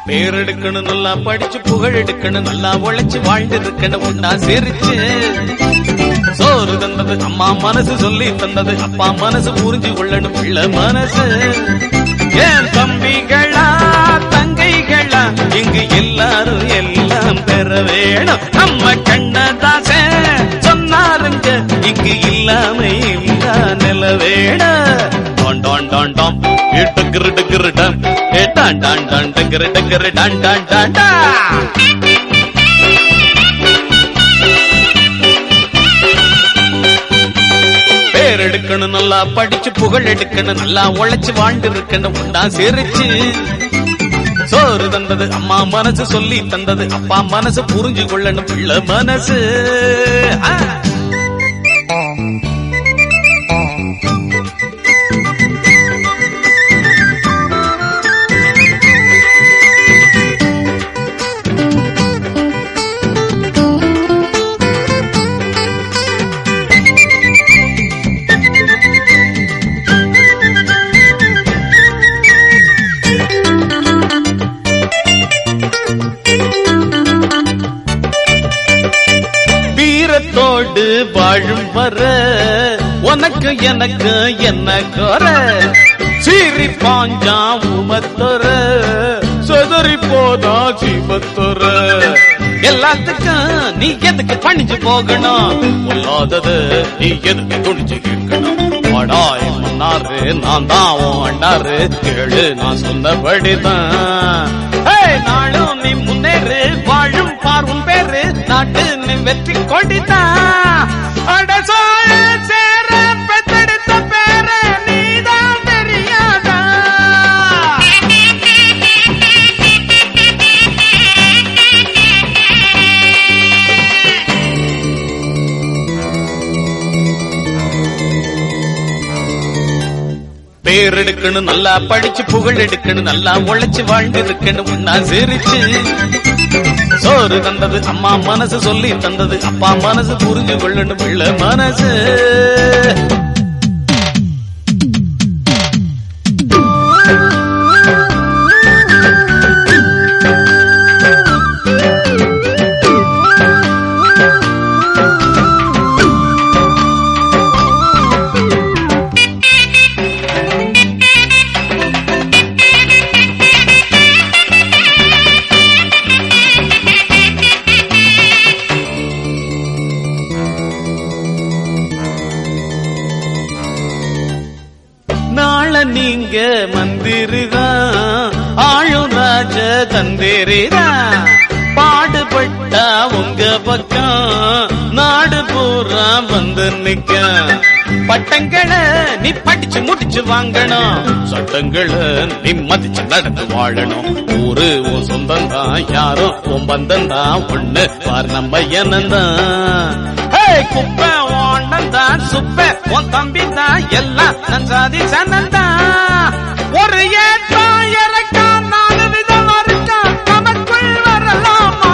பேர் எடுக்கணும் நல்லா படிச்சு புகழ் எடுக்கணும் நல்லா உழைச்சு வாழ்ந்து இருக்கணும் ஒன்னா சிரிச்சு சோறு தந்தது அம்மா மனசு சொல்லி தந்தது அப்பா மனசு புரிஞ்சு கொள்ளணும் பிள்ளை மனசு ஏன் தம்பிகளா தங்கைகளா இங்கு எல்லாரும் எல்லாம் பெற வேணும் நம்ம கண்ணதாச சொன்னாருங்க இங்கு இல்லாம இல்லா நில வேணும் டான் டான் டான் டாம் இட்டுக்கிரு டக்கிரு டம் ஏ டான் டான் டான் டக்கிரு டக்கிரு டான் டான் டான் டா பேர் எடுக்கணும் நல்லா படிச்சு புகழ் எடுக்கணும் நல்லா உழைச்சு வாழ்ந்து இருக்கணும் உண்டா சிரிச்சு சோறு தந்தது அம்மா மனசு சொல்லி தந்தது அப்பா மனசு புரிஞ்சு கொள்ளணும் பிள்ளை மனசு ஆ. வீரத்தோடு வாழும் வர உனக்கு எனக்கு என்ன குற சீறி பாஞ்சா உமத்தொர சொதறி போதா சிவத்தொர எல்லாத்துக்கும் நீ எதுக்கு பணிஞ்சு போகணும் பொல்லாதது நீ எதுக்கு துணிஞ்சு கேட்கணும் வாடா என் மன்னாரு நான் தான் உன் அண்ணாரு கேளு நான் சொன்னபடிதான் ஏய், நாளும் நீ முன்னேறு வாழும் பார் உன் பேரு நாட்டு நீ வெற்றி கொடிதான் அடசோழ சேர பெத்தெடுத்த பேர நீதான் தெரியாதா பேர் எடுக்கணும் நல்லா படிச்சு புகழ் எடுக்கணும் நல்லா உழைச்சு வாழ்ந்து இருக்கணும் ஒன்னா சிரிச்சு சோறு தந்தது அம்மா மனசு சொல்லி தந்தது அப்பா மனசு புரிஞ்சு கொள்ளணும் பிள்ளை மனசு நாள நீங்க மந்திரிதான் ஆளும் ராஜ தந்திரிதான் பாடுபட்டா உங்க பக்கம் நாடு பூரா வந்து நிக்க பட்டங்களை நீ படிச்சு முடிச்சு வாங்கணும் சட்டங்களை நீ மதிச்சு நடந்து வாழணும் ஊரு உன் சொந்தம் தான் யாரும் உன் பந்தம் தான் ஒண்ணு பார் நம்ம என்னந்தான் ஏய், குப்பை ஒண்ணன் தான் சுப்பை உன் தம்பி தான் எல்லாம் நஞ்சாதி சனந்தான் ஒரு ஏற்றம் இறக்கம் நாலு விதம் இருக்கா நமக்குள் வரலாமா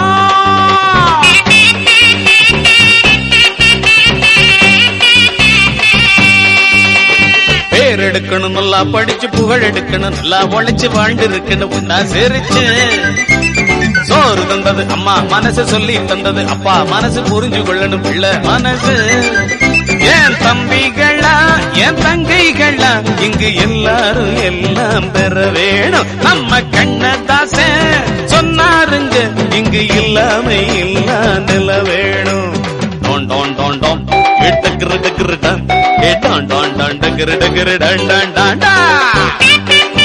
பேர் எடுக்கணும் நல்லா படிச்சு புகழ் எடுக்கணும் நல்லா உழைச்சு வாழ்ந்து இருக்கணும் ஒன்னா சிரிச்சு சோறு தந்தது அம்மா மனசு சொல்லி தந்தது அப்பா மனசு புரிஞ்சு கொள்ளணும் பிள்ளை மனசு ஏன் தம்பிகளா என் தங்கைகளா இங்கு எல்லாரும் எல்லாம் பெற வேணும் நம்ம கண்ணதாச சொன்னாருங்க இங்கு இல்லாம இல்லா நில வேணும் டோன் டோன் டோன் டோன் எட்டுக்கிரு டக்கிரு டன் ஏ டான் டான் டான் டக்கிரு டக்கிரு டன் டான் டான் டா